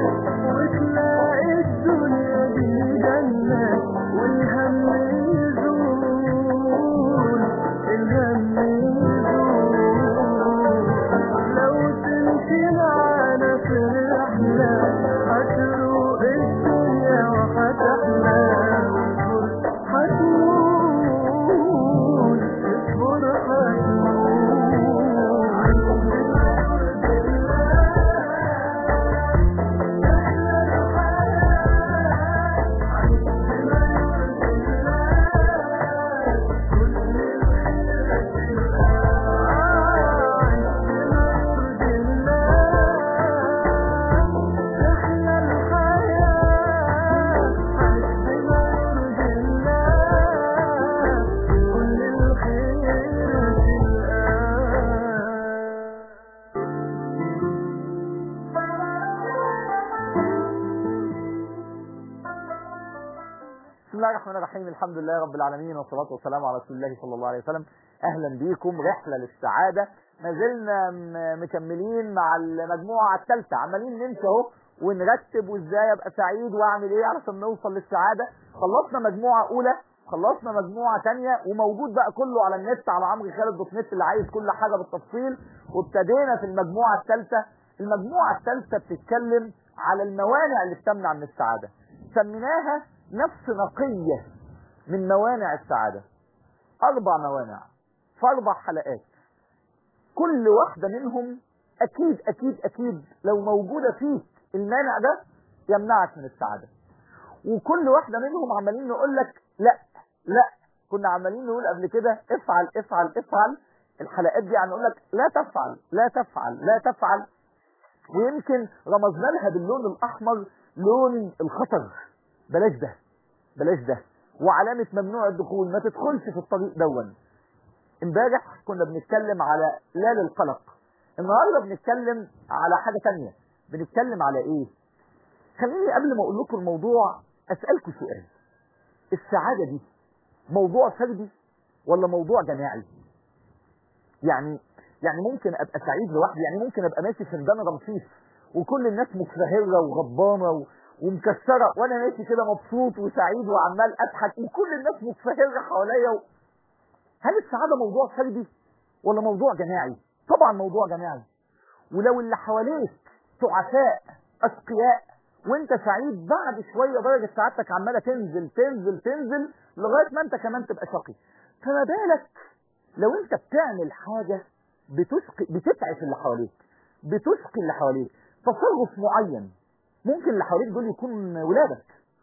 وتلاقي الدنيا دي جنة والهم يزول الهم يزول لو تمشي معانا في الرحلة هتروق الدنيا وهتحلى هتموت اصبر بسم الله الرحمن الرحيم الحمد لله رب العالمين والصلاة والسلام على رسول الله صلى الله عليه وسلم أهلا بيكم رحلة للسعادة ما زلنا م- مكملين مع المجموعة الثالثة عمالين نمشي اهو ونرتب وازاي ابقى سعيد واعمل ايه علشان نوصل للسعادة خلصنا مجموعة أولى خلصنا مجموعة تانية وموجود بقى كله على النت على عمرو خالد دوت نت اللي عايز كل حاجة بالتفصيل وابتدينا في المجموعة الثالثة المجموعة الثالثة بتتكلم على الموانع اللي بتمنع من السعادة سميناها نفس نقية من موانع السعادة أربع موانع في أربع حلقات كل واحدة منهم أكيد أكيد أكيد لو موجودة فيك المانع ده يمنعك من السعادة وكل واحدة منهم عمالين نقول لك لا لا كنا عمالين نقول قبل كده افعل افعل افعل الحلقات دي هنقول لك لا تفعل لا تفعل لا تفعل ويمكن رمزنا لها باللون الأحمر لون الخطر بلاش ده بلاش ده وعلامة ممنوع الدخول ما تدخلش في الطريق دون امبارح كنا بنتكلم على لا للقلق النهارده بنتكلم على حاجة تانية بنتكلم على ايه خليني قبل ما اقول لكم الموضوع اسألكم سؤال السعادة دي موضوع فردي ولا موضوع جماعي يعني يعني ممكن ابقى سعيد لوحدي يعني ممكن ابقى ماشي في ميدان رمسيس وكل الناس متفهرة وغضبانة و... ومكسرة وانا ماشي كده مبسوط وسعيد وعمال اضحك وكل الناس متفهرة حواليا و... هل السعادة موضوع فردي ولا موضوع جماعي طبعا موضوع جماعي ولو اللي حواليك تعساء اتقياء وانت سعيد بعد شوية درجة سعادتك عمالة تنزل تنزل تنزل لغاية ما انت كمان تبقى شقي فما بالك لو انت بتعمل حاجة بتسقي بتتعس اللي حواليك بتسقي اللي حواليك تصرف معين ممكن اللي حواليك دول يكون ولادك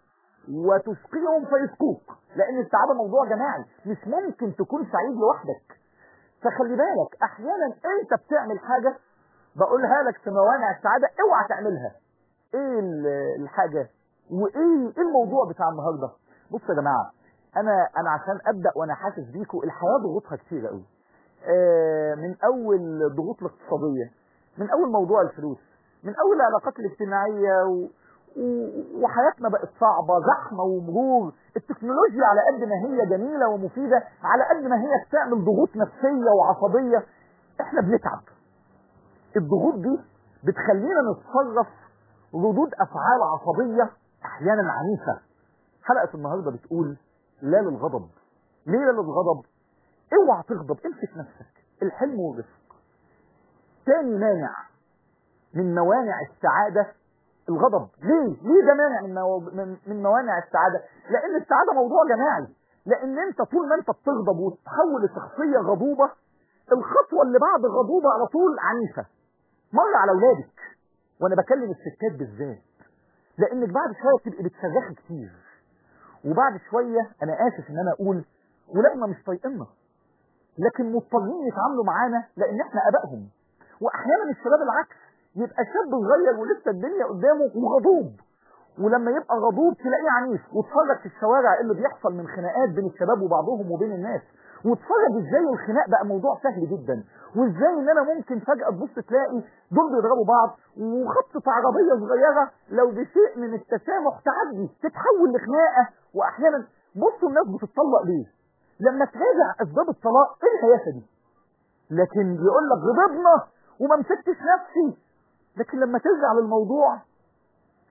وتسقيهم فيسقوك لان السعادة موضوع جماعي مش ممكن تكون سعيد لوحدك فخلي بالك احيانا انت بتعمل حاجة بقولها لك في موانع السعادة اوعى تعملها ايه ال- الحاجة وايه ايه الموضوع بتاع النهاردة بصوا يا جماعة انا انا عشان ابدا وانا حاسس بيكم الحياة ضغوطها كتير قوي آه، من اول الضغوط الاقتصادية من اول موضوع الفلوس من اول العلاقات الاجتماعية و... و... وحياتنا بقت صعبة زحمة ومرور التكنولوجيا على قد ما هي جميلة ومفيدة على قد ما هي بتعمل ضغوط نفسية وعصبية احنا بنتعب الضغوط دي بتخلينا نتصرف ردود افعال عصبية احيانا عنيفة حلقة النهاردة بتقول لا للغضب ليه لا للغضب اوعى تغضب امسك نفسك الحلم والرفق تاني مانع من موانع السعادة الغضب ليه ليه ده مانع من, مو... من, من موانع السعادة لان السعادة موضوع جماعي لان انت طول ما انت بتغضب وتتحول لشخصية غضوبة الخطوة اللي بعد الغضوبة على طول عنيفة مر على اولادك وانا بكلم الستات بالذات لانك بعد شوية بتبقي بتصرخي كتير وبعد شوية انا اسف ان انا اقول ولادنا مش طايقنا لكن مضطرين يتعاملوا معانا لان احنا ابائهم واحيانا الشباب العكس يبقى شاب صغير ولسه الدنيا قدامه وغضوب ولما يبقى غضوب تلاقيه عنيف وتفرج في الشوارع إيه اللي بيحصل من خناقات بين الشباب وبعضهم وبين الناس وتفرج ازاي الخناق بقى موضوع سهل جدا وازاي ان انا ممكن فجأة تبص تلاقي دول بيضربوا بعض وخبطة عربية صغيرة لو بشيء من التسامح تعدي تتحول لخناقة واحيانا بصوا الناس بتتطلق ليه لما تراجع اسباب الطلاق ايه الهيافة دي لكن يقول لك غضبنا وما مسكتش نفسي لكن لما ترجع للموضوع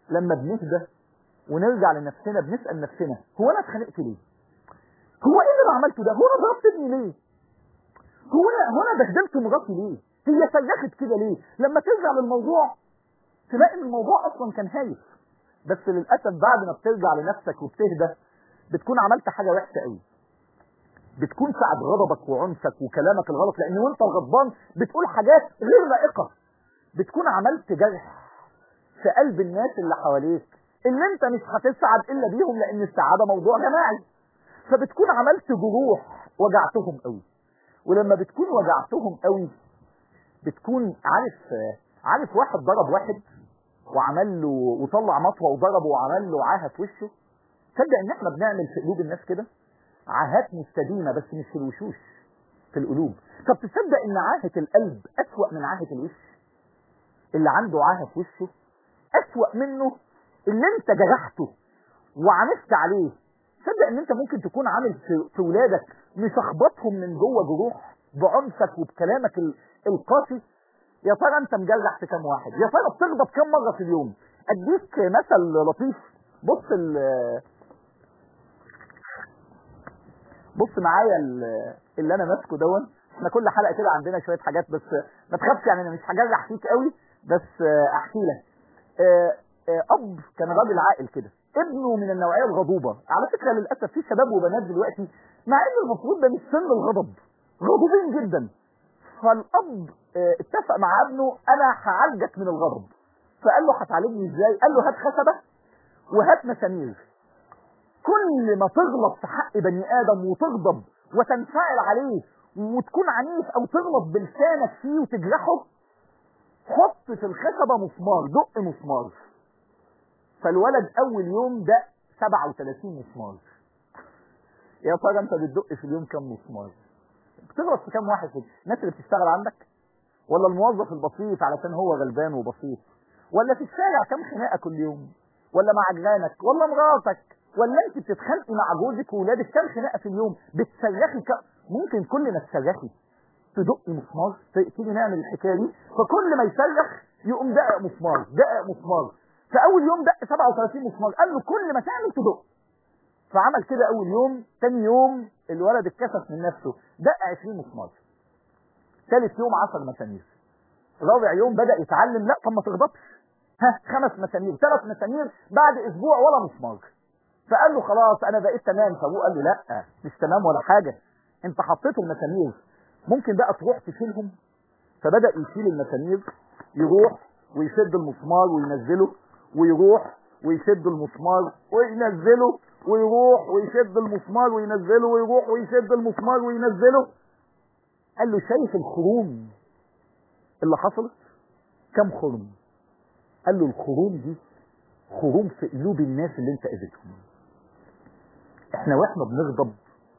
لما بنهدى ونرجع لنفسنا بنسال نفسنا هو انا اتخانقت ليه؟ هو ايه اللي انا عملته ده؟ هو انا ضربت ابني ليه؟ هو انا هو انا بهدلت مراتي ليه؟ هي صرخت كده ليه؟ لما ترجع للموضوع تلاقي ان الموضوع اصلا كان هايف بس للاسف بعد ما بترجع لنفسك وبتهدى بتكون عملت حاجه وحشه قوي بتكون ساعة غضبك وعنفك وكلامك الغلط لان وانت الغضبان بتقول حاجات غير لائقه بتكون عملت جرح في قلب الناس اللي حواليك اللي انت مش هتسعد الا بيهم لان السعاده موضوع جماعي فبتكون عملت جروح وجعتهم قوي ولما بتكون وجعتهم قوي بتكون عارف عارف واحد ضرب واحد وعمل له وطلع مطوه وضربه وعمل له عاهه في وشه تصدق ان احنا بنعمل في قلوب الناس كده عاهات مستديمه بس مش في الوشوش في القلوب طب تصدق ان عاهه القلب اسوأ من عاهه الوش اللي عنده عاهه في وشه اسوأ منه اللي انت جرحته وعنفت عليه تصدق ان انت ممكن تكون عامل في, في ولادك مشخبطهم من جوه جروح بعنفك وبكلامك ال- القاسي يا ترى انت مجرح في كام واحد يا ترى بتغضب كام مره في اليوم اديك مثل لطيف بص ال- بص معايا ال- اللي انا ماسكه دون احنا كل حلقه كده عندنا شويه حاجات بس ما تخافش يعني انا مش هجرح فيك قوي بس آه، احكي لك آه، آه، اب كان راجل عاقل كده ابنه من النوعيه الغضوبه على فكره للاسف في شباب وبنات دلوقتي مع ان المفروض ده مش سن الغضب غضوبين جدا فالاب آه، اتفق مع ابنه انا هعالجك من الغضب فقال له هتعالجني ازاي قال له هات خشبه وهات مسامير كل ما تغلط في حق بني ادم وتغضب وتنفعل عليه وتكون عنيف او تغلط بلسانك فيه وتجرحه حط في الخشبه مسمار دق مسمار فالولد اول يوم دق 37 مسمار يا ترى انت بتدق في اليوم كام مسمار بتغلط في كام واحد كده الناس اللي بتشتغل عندك ولا الموظف البسيط علشان هو غلبان وبسيط ولا في الشارع كام خناقه كل يوم ولا مع جيرانك ولا مراتك ولا انت بتتخانقي مع جوزك وولادك كام خناقه في اليوم بتصرخي كم ممكن كلنا تصرخي تدقي مسمار ت- تيجي نعمل الحكايه دي فكل ما يصرخ يقوم دقق مسمار دقق مسمار فاول يوم دق 37 مسمار قال له كل ما تعمل تدق فعمل كده اول يوم تاني يوم الولد اتكسف من نفسه دق 20 مسمار ثالث يوم 10 مسامير رابع يوم بدا يتعلم لا طب ما تغضبش ها خمس مسامير ثلاث مسامير بعد اسبوع ولا مسمار فقال له خلاص انا بقيت تمام فابوه قال له لا مش تمام ولا حاجه انت حطيت المسامير ممكن بقى تروح تشيلهم فبدا يشيل المسامير يروح ويشد المسمار وينزله ويروح ويشد المسمار وينزله ويروح ويشد المسمار وينزله ويروح ويشد المسمار وينزله قال له شايف الخروم اللي حصلت كم خرم قال له الخروم دي خروم في قلوب الناس اللي انت اذيتهم احنا واحنا بنغضب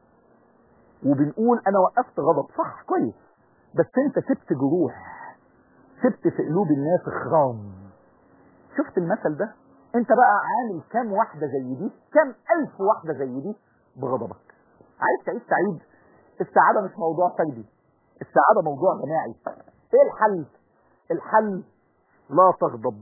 وبنقول انا وقفت غضب صح كويس بس انت سبت جروح سبت في قلوب الناس خرام شفت المثل ده انت بقى عامل كام واحدة زي دي كام الف واحدة زي دي بغضبك عايز تعيش سعيد السعادة مش موضوع فردي السعادة موضوع جماعي ايه الحل الحل لا تغضب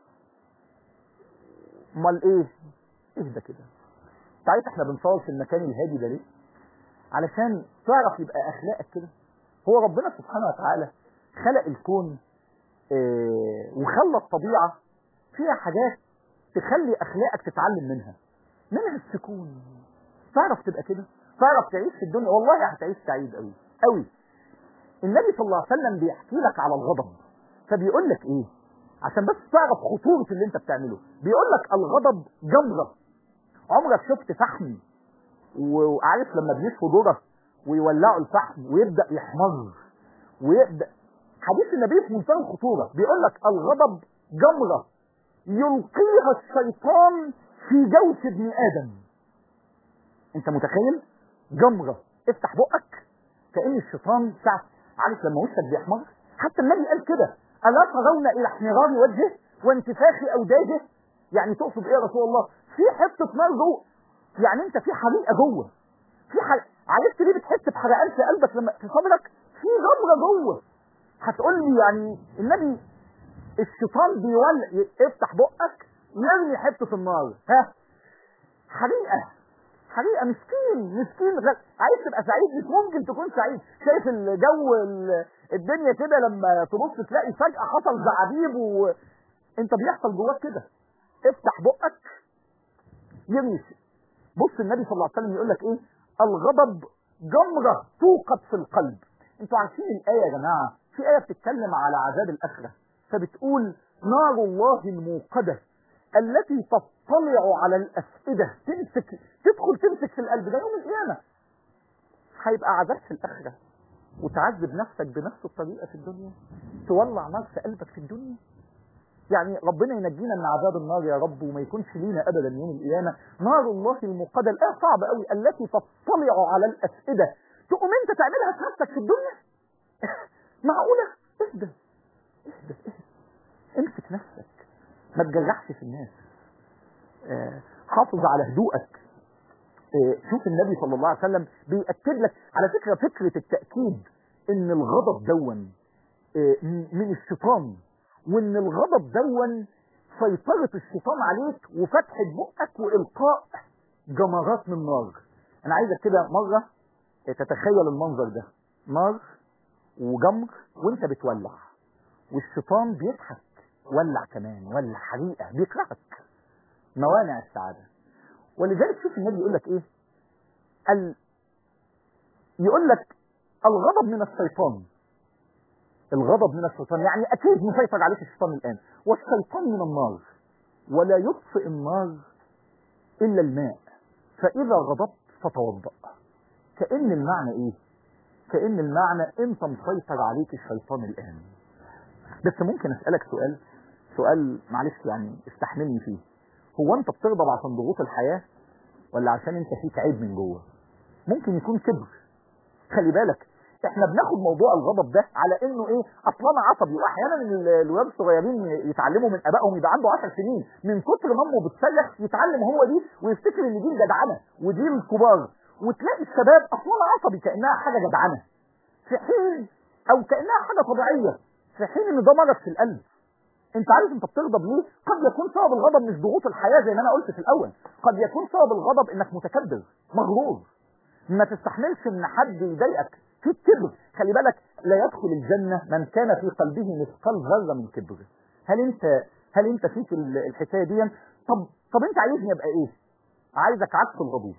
امال ايه اهدى كده انت عارف احنا بنصور في المكان الهادي ده ليه علشان تعرف يبقى اخلاقك كده هو ربنا سبحانه وتعالى خلق الكون اه وخلى الطبيعه فيها حاجات تخلي اخلاقك تتعلم منها منها السكون تعرف تبقى كده تعرف تعيش في الدنيا والله هتعيش سعيد قوي قوي النبي صلى الله عليه وسلم بيحكي لك على الغضب فبيقول لك ايه عشان بس تعرف خطورة اللي انت بتعمله بيقول لك الغضب جمرة عمرك شفت فحم وعارف لما بيشفوا ذرة ويولعوا الفحم ويبدأ يحمر ويبدأ حديث النبي في منتهى الخطورة بيقول لك الغضب جمرة يلقيها الشيطان في جوف ابن آدم انت متخيل جمرة افتح بقك كأن الشيطان ساعة عارف لما وشك بيحمر حتى النبي قال كده ألا ترون إلى احمرار وجهه وانتفاخ أوداجه يعني تقصد إيه يا رسول الله في حتة نار جوه يعني أنت في حريقة جوه في حريقة عرفت ليه بتحس بحرقان في قلبك لما في صدرك في غمرة جوه هتقول لي يعني النبي الشيطان بيولع افتح بقك ارمي حته النار ها حريقه حريقه مسكين مسكين غ... عايز تبقى سعيد مش ممكن تكون سعيد شايف الجو ال- الدنيا كده لما تبص تلاقي فجاه حصل زعابيب و انت بيحصل جواك كده افتح بقك يمشي بص النبي صلى الله عليه وسلم يقول لك ايه الغضب جمره توقد في القلب انتوا عارفين الايه يا جماعه في ايه بتتكلم على عذاب الاخره فبتقول نار الله الموقده التي تطلع على الافئده تمسك تدخل تمسك في القلب ده يوم القيامه هيبقى عذاب في الاخره وتعذب نفسك بنفس الطريقه في الدنيا تولع نار في قلبك في الدنيا يعني ربنا ينجينا من عذاب النار يا رب وما يكونش لينا ابدا يوم القيامه نار الله الموقده الايه صعبه قوي التي تطلع على الافئده تقوم انت تعملها في نفسك في الدنيا معقوله اهدى اهدى اهدى امسك نفسك ما تجرحش في الناس آه، حافظ على هدوءك آه، شوف النبي صلى الله عليه وسلم بيأكد لك على فكرة فكرة التأكيد ان الغضب دون آه، م- من الشيطان وان الغضب دون سيطرة الشيطان عليك وفتح بقك والقاء جمرات من نار انا عايزك كده مرة آه، تتخيل المنظر ده نار وجمر وانت بتولع والشيطان بيضحك ولع كمان ولع حريقه بيكرهك موانع السعاده ولذلك شوف النبي يقول لك ايه ال... يقول لك الغضب من الشيطان الغضب من الشيطان يعني اكيد مسيطر عليك الشيطان الان والشيطان من النار ولا يطفئ النار الا الماء فاذا غضبت فتوضا كان المعنى ايه كان المعنى انت مسيطر عليك الشيطان الان بس ممكن اسالك سؤال سؤال معلش يعني استحملني فيه هو انت بتغضب عشان ضغوط الحياه ولا عشان انت فيك عيب من جوه ممكن يكون كبر خلي بالك احنا بناخد موضوع الغضب ده على انه ايه اصل انا عصبي واحيانا ال- الولاد الصغيرين يتعلموا من ابائهم يبقى عنده 10 سنين من كتر ما امه بتصلح يتعلم هو دي ويفتكر ان دي الجدعنه ودي الكبار وتلاقي الشباب اصلا انا عصبي كانها حاجه جدعنه في حين او كانها حاجه طبيعيه في حين ان ده مرض في القلب انت عارف انت بتغضب ليه قد يكون سبب الغضب مش ضغوط الحياه زي ما انا قلت في الاول قد يكون سبب الغضب انك متكبر مغرور ما تستحملش ان حد يضايقك في كبر خلي بالك لا يدخل الجنه من كان في قلبه مثقال ذره من كبر هل انت هل انت فيك ال- الحكايه دي طب طب انت عايزني ابقى ايه عايزك عكس الغضوب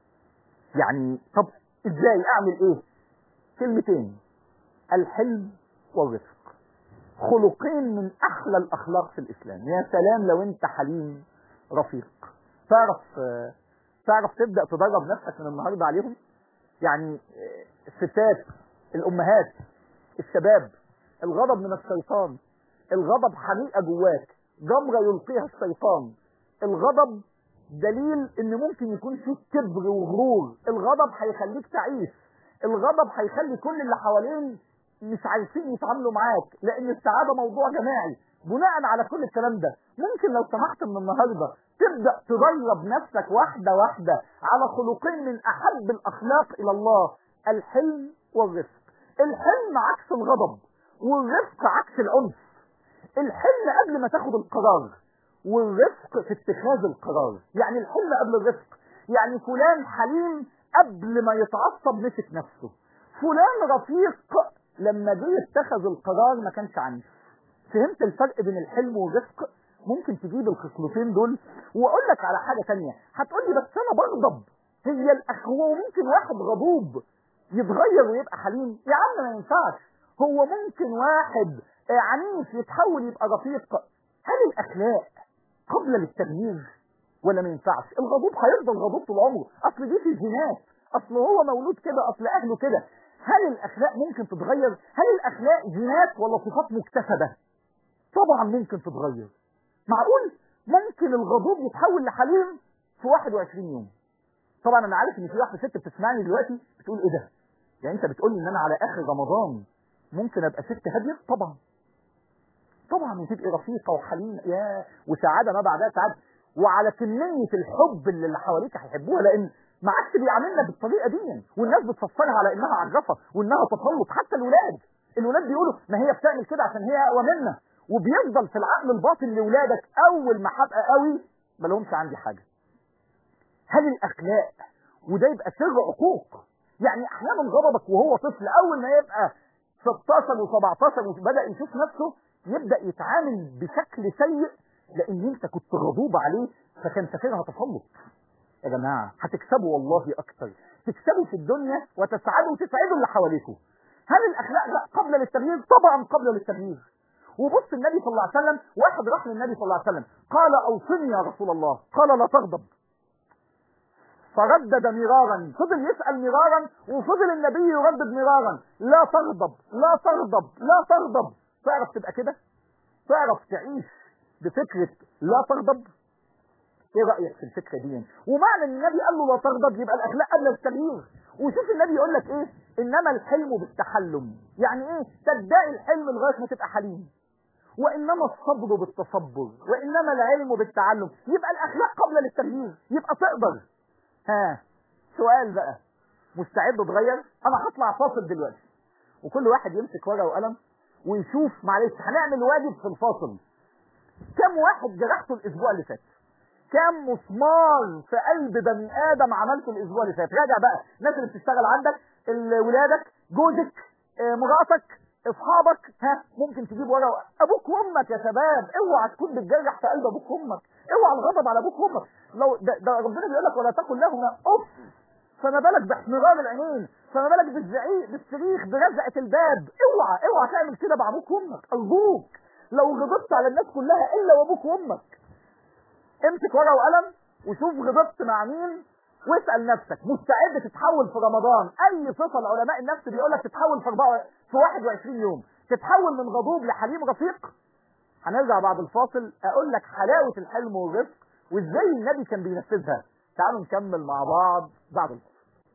يعني طب ازاي اعمل ايه كلمتين الحلم والرفق خلقين من احلى الاخلاق في الاسلام يا سلام لو انت حليم رفيق تعرف آه، تعرف تبدا تدرب نفسك من النهارده عليهم يعني آه، الستات الامهات الشباب الغضب من الشيطان الغضب حريقه جواك جمره يلقيها الشيطان الغضب دليل ان ممكن يكون فيك كبر وغرور الغضب هيخليك تعيش الغضب هيخلي كل اللي حوالين مش عايزين يتعاملوا معاك لان السعاده موضوع جماعي بناء على كل الكلام ده ممكن لو سمحت من النهارده تبدا تدرب نفسك واحده واحده على خلقين من احب الاخلاق الى الله الحلم والرفق الحلم عكس الغضب والرفق عكس العنف الحلم قبل ما تاخد القرار والرفق في اتخاذ القرار يعني الحلم قبل الرفق يعني فلان حليم قبل ما يتعصب مسك نفسه فلان رفيق لما جه يتخذ القرار ما كانش عنيف فهمت الفرق بين الحلم والرفق ممكن تجيب الخصلتين دول واقول لك على حاجه تانية هتقول لي بس انا بغضب هي الأخ هو ممكن واحد غضوب يتغير ويبقى حليم يا عم ما ينفعش هو ممكن واحد آه، عنيف يتحول يبقى رفيق هل الاخلاق قبل للتغيير ولا ما ينفعش الغضوب هيفضل غضوب طول عمره اصل دي في الجينات اصل هو مولود كده اصل اهله كده هل الاخلاق ممكن تتغير هل الاخلاق جينات ولا صفات مكتسبه طبعا ممكن تتغير معقول ممكن الغضوب يتحول لحليم في 21 يوم طبعا انا عارف ان في واحده ست بتسمعني دلوقتي بتقول ايه ده يعني انت بتقول لي ان انا على اخر رمضان ممكن ابقى ست هاديه طبعا طبعا وتبقي رفيقه وحليمه يا وسعاده ما بعدها سعاده وعلى كميه الحب اللي اللي حواليك هيحبوها لان ما عادش بيعاملنا بالطريقه دي والناس بتفسرها على انها عجرفه وانها تسلط حتى الولاد الولاد بيقولوا ما هي بتعمل كده عشان هي اقوى منا وبيفضل في العقل الباطن لاولادك اول ما هبقى قوي ما لهمش عندي حاجه هل الاخلاق وده يبقى سر عقوق يعني احيانا غضبك وهو طفل اول ما يبقى 16 و17 وبدا يشوف نفسه يبدا يتعامل بشكل سيء لان انت كنت غضوب عليه فكان فاكرها تسلط يا جماعه هتكسبوا والله اكتر تكسبوا في الدنيا وتسعدوا وتسعدوا اللي حواليكم هل الاخلاق لا قبل للتغيير طبعا قبل للتغيير وبص النبي صلى الله عليه وسلم واحد راح للنبي صلى الله عليه وسلم قال اوصني يا رسول الله قال لا تغضب فردد مرارا فضل يسأل مرارا وفضل النبي يردد مرارا لا تغضب لا تغضب لا تغضب تعرف تبقى كده تعرف تعيش بفكرة لا تغضب ايه رأيك في الفكرة دي ومعنى ان النبي قال له لا تغضب يبقى الاخلاق قبل التغيير وشوف النبي يقول لك ايه انما الحلم بالتحلم يعني ايه تدعي الحلم لغايه ما تبقى حليم وانما الصبر بالتصبر وانما العلم بالتعلم يبقى الاخلاق قبل التغيير يبقى تقدر ها سؤال بقى مستعد تغير انا هطلع فاصل دلوقتي وكل واحد يمسك ورقه وقلم ويشوف معلش هنعمل واجب في الفاصل كم واحد جرحته الاسبوع اللي فات كم مسمار في قلب بني ادم عملته الاسبوع اللي فات راجع بقى الناس اللي بتشتغل عندك ال- ولادك جوزك آه، مراتك اصحابك ها ممكن تجيب ورقه ابوك وامك يا شباب اوعى تكون بتجرح في قلب ابوك وامك اوعى الغضب على ابوك وامك لو ده, ده ربنا بيقول لك ولا تقل لهما اف فما بالك باحمرار العينين فما بالك بالزعيق بالصريخ برزقه الباب اوعى اوعى تعمل كده مع ابوك وامك ارجوك لو غضبت على الناس كلها الا وابوك وامك امسك ورقه وقلم وشوف غضبت مع مين واسال نفسك مستعد تتحول في رمضان اي صفه العلماء النفس بيقول لك تتحول في أربعة- في 21 يوم تتحول من غضوب لحليم رفيق هنرجع بعد الفاصل اقول لك حلاوه الحلم والرفق وازاي النبي كان بينفذها تعالوا نكمل مع بعض بعد الفاصل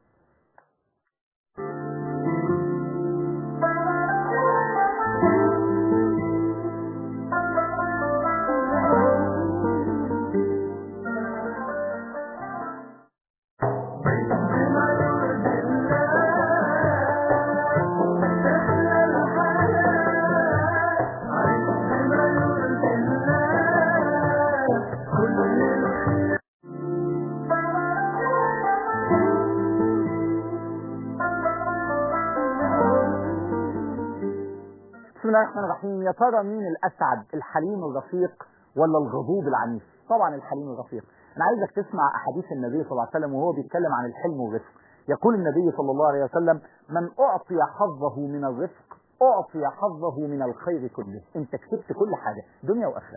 بسم الله الرحمن الرحيم يا ترى مين الاسعد الحليم الرفيق ولا الغضوب العنيف طبعا الحليم الرفيق انا عايزك تسمع احاديث النبي صلى الله عليه وسلم وهو بيتكلم عن الحلم والرفق يقول النبي صلى الله عليه وسلم من اعطي حظه من الرفق اعطي حظه من الخير كله انت كسبت كل حاجه دنيا واخره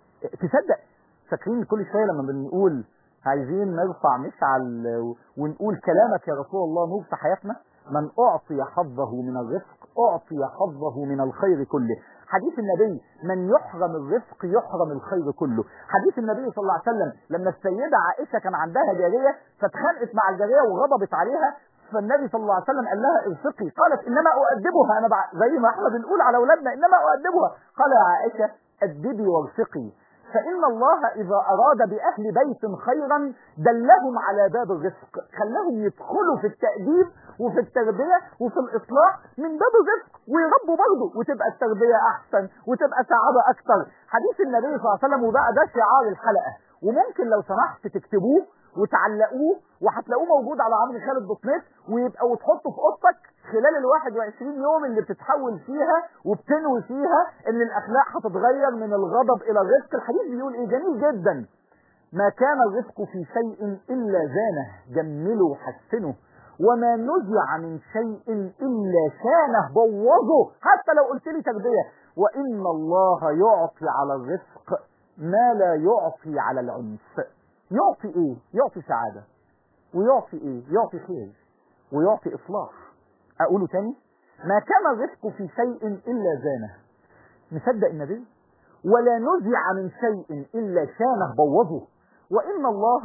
تصدق فاكرين كل شويه لما بنقول عايزين نرفع مشعل ونقول كلامك يا رسول الله نور في حياتنا من اعطي حظه من الرفق اعطي حظه من الخير كله حديث النبي من يحرم الرفق يحرم الخير كله حديث النبي صلى الله عليه وسلم لما السيدة عائشة كان عندها جارية فاتخانقت مع الجارية وغضبت عليها فالنبي صلى الله عليه وسلم قال لها ارفقي قالت انما اؤدبها انا بع... زي ما احنا بنقول على اولادنا انما اؤدبها قال يا عائشة ادبي وارفقي فإن الله إذا أراد بأهل بيت خيرا دلهم على باب الرزق خلاهم يدخلوا في التأديب وفي التربية وفي الإصلاح من باب الرزق ويربوا برضه وتبقى التربية أحسن وتبقى سعادة أكثر حديث النبي صلى الله عليه وسلم وبقى ده شعار الحلقة وممكن لو سمحت تكتبوه وتعلقوه وهتلاقوه موجود على عمرو خالد دوت نت ويبقى وتحطه في اوضتك خلال ال 21 يوم اللي بتتحول فيها وبتنوي فيها ان الاخلاق هتتغير من الغضب الى الرزق الحديث بيقول ايه جميل جدا ما كان الرزق في شيء الا زانه جمله وحسنه وما نزع من شيء الا شانه بوظه حتى لو قلت لي تربيه وان الله يعطي على الرزق ما لا يعطي على العنف يعطي ايه يعطي سعادة ويعطي ايه يعطي خير ويعطي اصلاح اقوله تاني ما كان الرزق في شيء الا زانه مصدق النبي ولا نزع من شيء الا شانه بوظه وان الله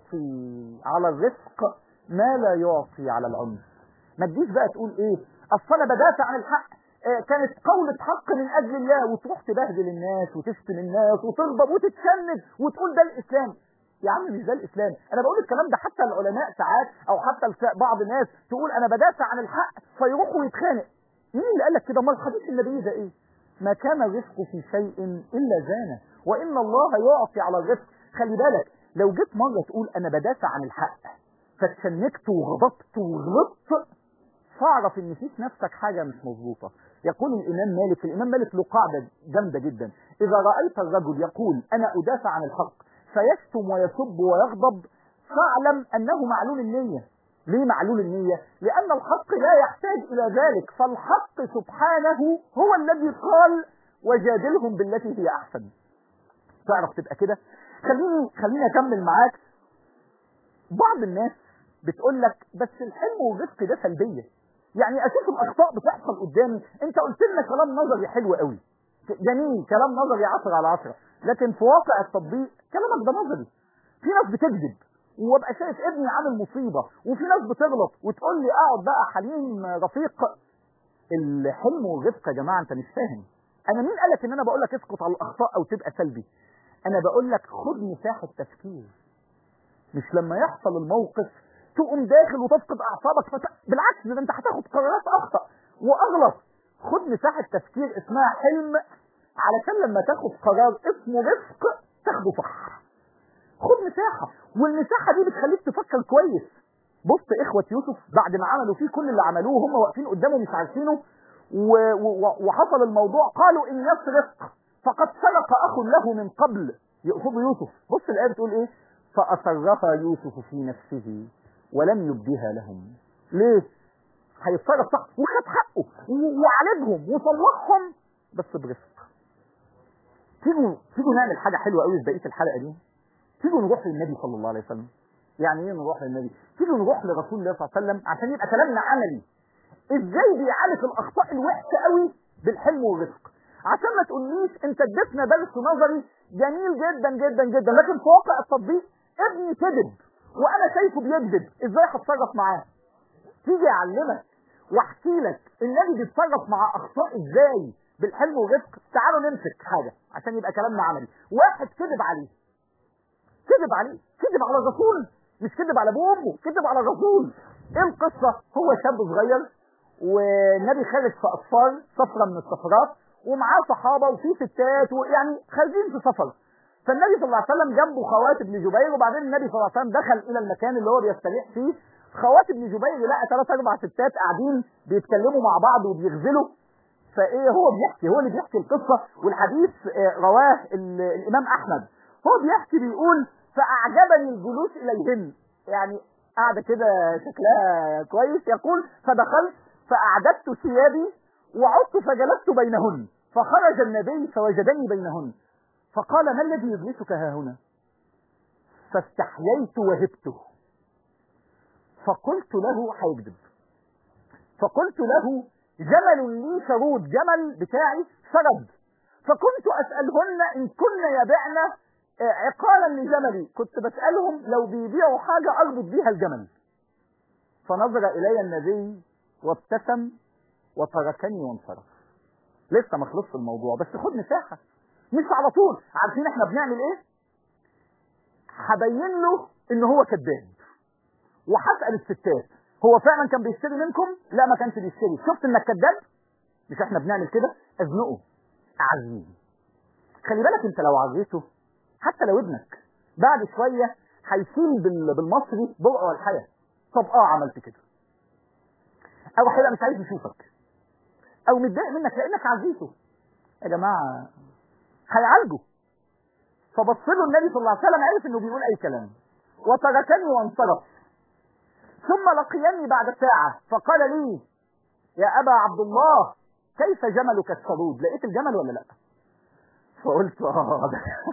يعطي على الرزق ما لا يعطي على العنف ما تجيش بقى تقول ايه اصل انا بدافع عن الحق آه، كانت قولة حق من اجل الله وتروح تبهدل الناس وتشتم الناس وتغضب وتتشنج وتقول ده الاسلام يا عم مش ده الاسلام انا بقول الكلام ده حتى العلماء ساعات او حتى الف- بعض الناس تقول انا بدافع عن الحق فيروح ويتخانق مين اللي قال لك كده امال حديث النبي ده ايه ما كان الرزق في شيء الا زانه وان الله يعطي على الرزق خلي بالك لو جيت مرة تقول انا بدافع عن الحق فاتشنكت وغضبت وغلطت فاعرف ان فيك نفسك حاجة مش مظبوطة يقول الامام مالك الامام مالك له قاعدة جامدة جدا اذا رأيت الرجل يقول انا ادافع عن الحق فيشتم ويسب ويغضب فاعلم انه معلول النية ليه معلول النية لان الحق لا يحتاج الى ذلك فالحق سبحانه هو الذي قال وجادلهم بالتي هي احسن تعرف تبقى كده خليني خليني اكمل معاك بعض الناس بتقول لك بس الحلم والرزق ده سلبيه يعني اشوف الاخطاء بتحصل قدامي انت قلت لنا كلام نظري حلو قوي جميل كلام نظري 10 على 10 لكن في واقع التطبيق كلامك ده نظري في ناس بتكذب وابقى شايف ابني عامل مصيبه وفي ناس بتغلط وتقول لي اقعد بقى حليم رفيق الحلم والرزق يا جماعه انت مش فاهم انا مين قالك ان انا بقول لك اسكت على الاخطاء او تبقى سلبي انا بقول لك خد مساحه تفكير مش لما يحصل الموقف تقوم داخل وتفقد اعصابك فت... بالعكس ده انت هتاخد قرارات اخطا واغلط خد مساحه تفكير اسمها حلم علشان لما تاخد قرار اسمه رزق تاخده صح خد مساحه والمساحه دي بتخليك تفكر كويس بص اخوه يوسف بعد ما عملوا فيه كل اللي عملوه هم واقفين قدامه مش عارفينه و... و... وحصل الموضوع قالوا ان يسرق فقد سرق اخ له من قبل يقصد يوسف بص الايه بتقول ايه فاصرها يوسف في نفسه ولم يبدها لهم ليه هيتصرف صح وخد حقه و- وعالجهم وصلحهم بس برفق تيجوا تيجوا نعمل حاجه حلوه قوي في بقيه الحلقه دي تيجوا نروح للنبي صلى الله عليه وسلم يعني ايه نروح للنبي تيجوا نروح لرسول الله صلى الله عليه وسلم عشان يبقى كلامنا عملي ازاي بيعالج الاخطاء الوحشه قوي بالحلم والرزق عشان ما تقوليش انت اديتنا درس نظري جميل جدا جدا جدا لكن في واقع التطبيق ابني كذب وانا شايفه بيكذب ازاي هتصرف معاه تيجي اعلمك واحكي لك النبي بيتصرف مع اخطاء ازاي بالحلم والرزق تعالوا نمسك حاجه عشان يبقى كلامنا عملي واحد كذب عليه كذب عليه كذب على الرسول مش كذب على ابوه وامه كذب على الرسول ايه القصه هو شاب صغير والنبي خارج في اصفار سفره من السفرات ومعاه صحابه وفي ستات ويعني خارجين في سفر فالنبي صلى الله عليه وسلم جنبه خوات بن جبير وبعدين النبي صلى الله عليه وسلم دخل الى المكان اللي هو بيستريح فيه خوات بن جبير لقى ثلاث اربع ستات قاعدين بيتكلموا مع بعض وبيغزلوا فايه هو بيحكي هو اللي بيحكي القصه والحديث آه، رواه ال- الامام احمد هو بيحكي بيقول فاعجبني الجلوس اليهن يعني قاعده كده شكلها كويس يقول فدخلت فاعددت ثيابي وعدت فجلست بينهن فخرج النبي فوجدني بينهن فقال ما الذي يجلسك ها هنا فاستحييت وهبته فقلت له هيكذب فقلت له جمل لي شرود جمل بتاعي شرد فكنت اسالهن ان كن يبعن آه، عقالا لجملي كنت بسالهم لو بيبيعوا حاجه اربط بيها الجمل فنظر الي النبي وابتسم وتركني وانصرف لسه ما خلصش الموضوع بس خد مساحه مش على طول عارفين احنا بنعمل ايه هبين له ان هو كذاب وهسال الستات هو فعلا كان بيشتري منكم لا ما كانش بيشتري شفت انك كذاب مش احنا بنعمل كده ازنقه اعزيه خلي بالك انت لو عزيته حتى لو ابنك بعد شويه هيشيل بال- بالمصري بقعه الحياه طب اه عملت كده او هيبقى مش عايز يشوفك او متضايق منك لانك عزيته يا جماعه هيعالجه فبص له النبي صلى الله عليه وسلم عرف انه بيقول اي كلام وتركني وانصرف ثم لقيني بعد ساعة فقال لي يا أبا عبد الله كيف جملك الشرود لقيت الجمل ولا لا فقلت آه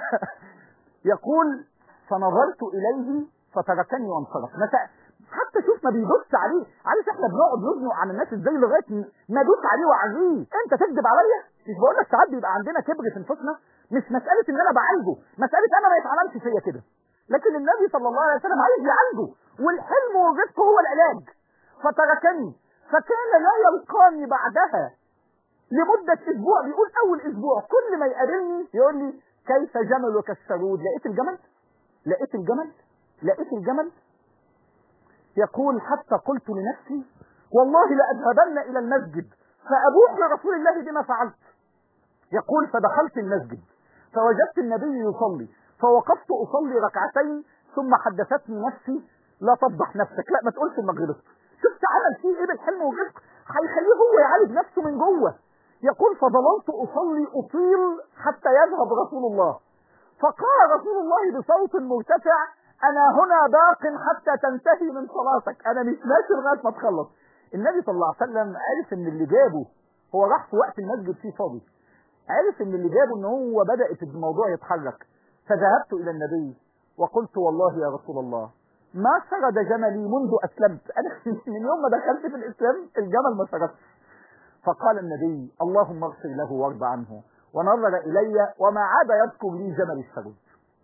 يقول فنظرت إليه فتركني وانصرف متى حتى شوف ما بيدوس عليه عارف احنا بنقعد نزنق على الناس ازاي لغايه ما ادوس عليه واعزيه انت تكذب عليا مش بقول لك ساعات بيبقى عندنا كبر في انفسنا مش مساله ان انا بعالجه مساله انا ما يتعملش فيا كده لكن النبي صلى الله عليه وسلم عايز يعالجه والحلم والرزق هو العلاج فتركني فكان لا يلقاني بعدها لمدة اسبوع بيقول اول اسبوع كل ما يقابلني يقول لي كيف جملك الشرود لقيت الجمل لقيت الجمل لقيت الجمل يقول حتى قلت لنفسي والله لأذهبن إلى المسجد فأبوح لرسول الله بما فعلت يقول فدخلت المسجد فوجدت النبي يصلي فوقفت اصلي ركعتين ثم حدثتني نفسي لا تفضح نفسك لا ما تقولش انك غلطت شفت عمل فيه ايه بالحلم والرزق هيخليه هو يعالج نفسه من جوه يقول فظللت اصلي اطيل حتى يذهب رسول الله فقال رسول الله بصوت مرتفع انا هنا باق حتى تنتهي من صلاتك انا مش ماشي لغايه ما تخلص النبي صلى الله عليه وسلم عرف ان اللي جابه هو راح في وقت المسجد فيه فاضي عرف ان اللي جابه ان هو بدات الموضوع يتحرك فذهبت الى النبي وقلت والله يا رسول الله ما سرد جملي منذ اسلمت انا من يوم ما دخلت في الاسلام الجمل ما سردش فقال النبي اللهم اغفر له وارض عنه ونظر الي وما عاد يذكر لي جمل السرود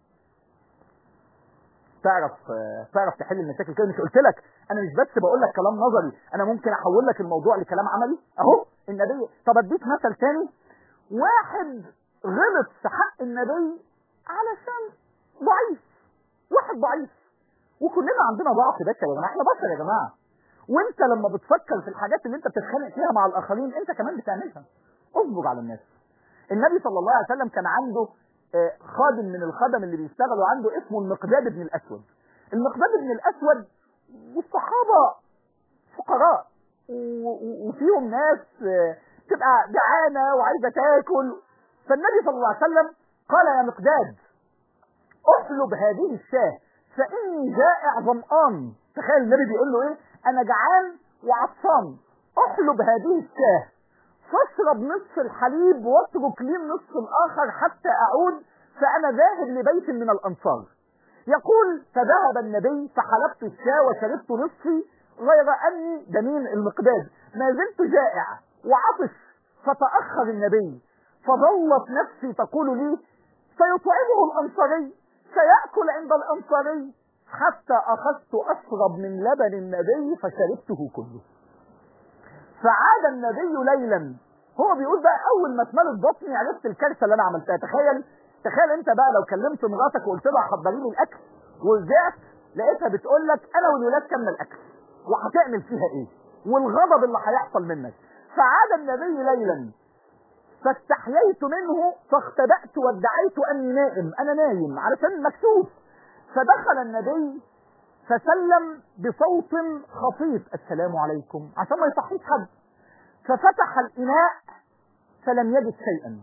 تعرف تعرف تحل المشاكل كده مش قلت لك انا مش بس بقول لك كلام نظري انا ممكن احول لك الموضوع لكلام عملي اهو النبي طب اديك مثل تاني واحد غلط في حق النبي علشان ضعيف واحد ضعيف وكلنا عندنا ضعف بشري يا جماعه احنا بشر يا جماعه وانت لما بتفكر في الحاجات اللي انت بتتخانق فيها مع الاخرين انت كمان بتعملها اصبر على الناس النبي صلى الله عليه وسلم كان عنده آه، خادم من الخدم اللي بيشتغلوا عنده اسمه المقداد بن الاسود المقداد بن الاسود والصحابه فقراء و- و- وفيهم ناس آه، تبقى جعانه وعايزه تاكل فالنبي صلى الله عليه وسلم قال يا مقداد احلب هذه الشاه فاني جائع ظمآن تخيل النبي بيقول له ايه انا جعان وعطشان احلب هذه الشاه فاشرب نصف الحليب واترك لي النصف الاخر حتى اعود فانا ذاهب لبيت من الانصار يقول فذهب النبي فحلبت الشاة وشربت نصفي غير اني ده مين المقداد ما زلت جائع وعطش فتاخر النبي فظلت نفسي تقول لي سيطعمه الانصاري سياكل عند الانصاري حتى اخذت اشرب من لبن النبي فشربته كله فعاد النبي ليلا هو بيقول بقى اول ما اتملت بطني عرفت الكارثه اللي انا عملتها تخيل تخيل انت بقى لو كلمت مراتك وقلت لها حضري لي الاكل ورجعت لقيتها بتقول لك انا والولاد كلنا الاكل وهتعمل فيها ايه والغضب اللي هيحصل منك فعاد النبي ليلا فاستحييت منه فاختبأت وادعيت اني نائم انا نايم علشان مكسوف فدخل النبي فسلم بصوت خفيف السلام عليكم عشان ما يصحيش حد ففتح الإناء فلم يجد شيئا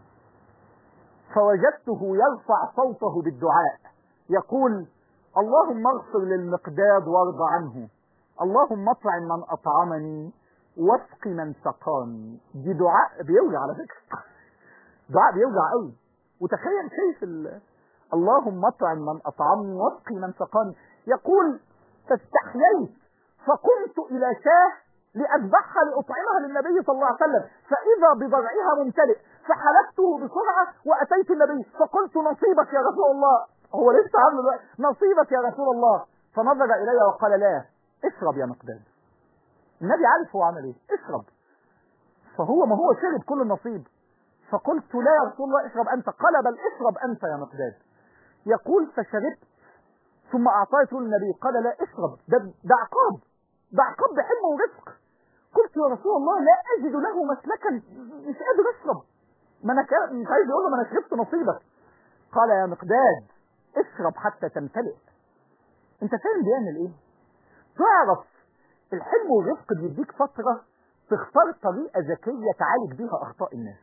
فوجدته يرفع صوته بالدعاء يقول اللهم اغفر للمقداد وارض عنه اللهم اطعم من اطعمني واسق من سقاني دي دعاء بيوجع على فكره دعاء بيوجع قوي وتخيل كيف ال... اللهم اطعم من اطعمني واسقي من سقاني يقول فاستحييت فقمت الى شاه لاذبحها لاطعمها للنبي صلى الله عليه وسلم فاذا بضرعها ممتلئ فحلبته بسرعه واتيت النبي فقلت نصيبك يا رسول الله هو لسه عامل دلوقتي نصيبك يا رسول الله فنظر الي وقال لا اشرب يا مقداد النبي عارف هو عمل ايه اشرب فهو ما هو شرب كل النصيب فقلت لا يا رسول الله اشرب انت قال بل اشرب انت يا مقداد يقول فشربت ثم اعطيته للنبي قال لا اشرب ده, ده عقاب ده عقاب بحلم ورزق قلت يا رسول الله لا اجد له مسلكا مش قادر اشرب ما انا كا- مش عايز يقول له ما انا شربت نصيبك قال يا مقداد اشرب حتى تمتلئ انت فاهم بيعمل ايه تعرف الحلم والرزق بيديك فترة تختار طريقة ذكية تعالج بيها اخطاء الناس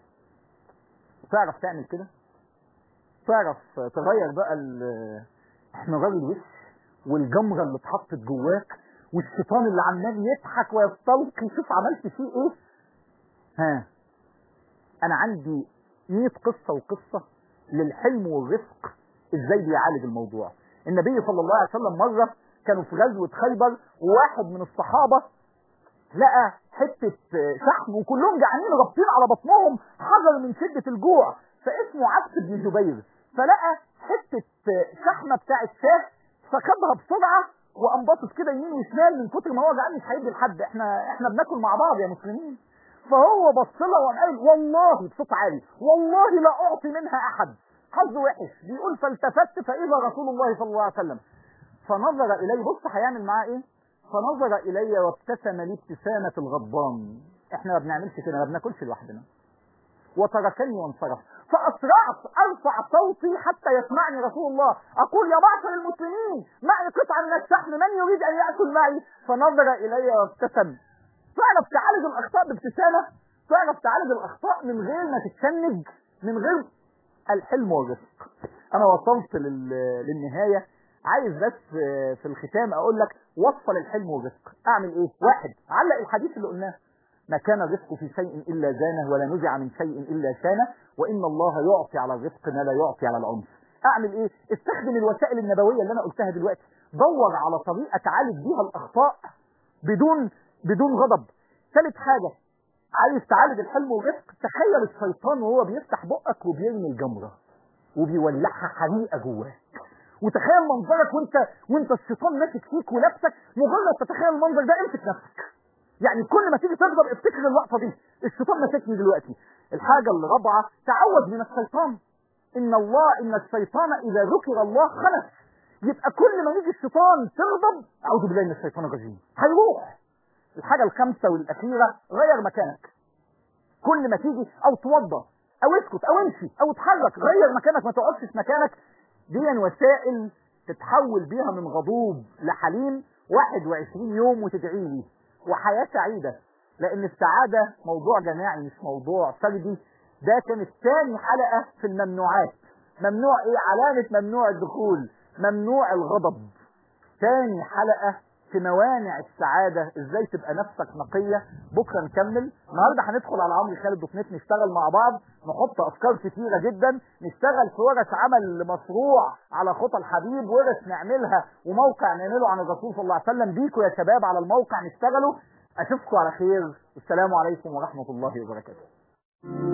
تعرف تعمل كده تعرف تغير بقى ال- احنا راجل وش والجمرة اللي اتحطت جواك والشيطان اللي عمال يضحك ويستلقي شوف عملت فيه ايه ها انا عندي 100 قصة وقصة للحلم والرزق ازاي بيعالج الموضوع النبي صلى الله عليه وسلم مرة كانوا في غزوة خيبر وواحد من الصحابة لقى حتة شحم وكلهم جعانين رابطين على بطنهم حذر من شدة الجوع فاسمه عبد بن جبير فلقى حتة شحمة بتاعت شاه فخدها بسرعة وانبسط كده يمين وشمال من كتر ما هو جعان مش هيدي لحد احنا احنا بناكل مع بعض يا مسلمين فهو بص لها وقام قال والله بصوت عالي والله لا اعطي منها احد حظ وحش بيقول فالتفت فاذا رسول الله صلى الله عليه وسلم فنظر الي بص هيعمل معاه ايه فنظر الي وابتسم لي ابتسامه الغضبان احنا ما بنعملش كده ما بناكلش لوحدنا وتركني وانصرف فأسرعت أرفع صوتي حتى يسمعني رسول الله أقول يا معشر المسلمين معي قطعة من الشحم من يريد أن يأكل معي فنظر إلي وابتسم تعرف تعالج الأخطاء بابتسامة تعرف تعالج الأخطاء من غير ما تتشنج من غير الحلم والرزق أنا وصلت لل... للنهاية عايز بس في الختام أقول لك وصل الحلم والرزق أعمل إيه واحد علق الحديث اللي قلناه ما كان الرزق في شيء إلا زانه ولا نزع من شيء إلا شانه وإن الله يعطي على الرزق ما لا يعطي على العنف أعمل إيه استخدم الوسائل النبوية اللي أنا قلتها دلوقتي دور على طريقة تعالج بيها الأخطاء بدون بدون غضب ثالث حاجة عايز تعالج الحلم والرزق تخيل الشيطان وهو بيفتح بقك وبيرمي الجمرة وبيولعها حريقة جواك وتخيل منظرك وانت وانت الشيطان ماسك فيك ولابسك مجرد تتخيل المنظر ده امسك نفسك يعني كل ما تيجي تغضب افتكر اللقطه دي الشيطان ماسكني دلوقتي الحاجه الرابعه تعوذ من الشيطان ان الله ان الشيطان اذا ذكر الله خلف يبقى كل ما يجي الشيطان تغضب اعوذ بالله من الشيطان الرجيم هيروح الحاجه الخامسه والاخيره غير مكانك كل ما تيجي او توضى او اسكت او امشي او اتحرك غير مكانك ما تقعدش في مكانك دي وسائل تتحول بيها من غضوب لحليم 21 يوم وتدعي لي وحياة سعيدة لأن السعادة موضوع جماعي مش موضوع فردي ده كانت تاني حلقة في الممنوعات ممنوع ايه علامة ممنوع الدخول ممنوع الغضب تاني حلقة في موانع السعادة ازاي تبقى نفسك نقية بكرة نكمل النهاردة هندخل على عمرو خالد دوت نت نشتغل مع بعض نحط افكار كتيرة جدا نشتغل في ورش عمل مشروع على خطى الحبيب ورش نعملها وموقع نعمله عن الرسول صلى الله عليه وسلم بيكوا يا شباب على الموقع نشتغلوا اشوفكم على خير والسلام عليكم ورحمة الله وبركاته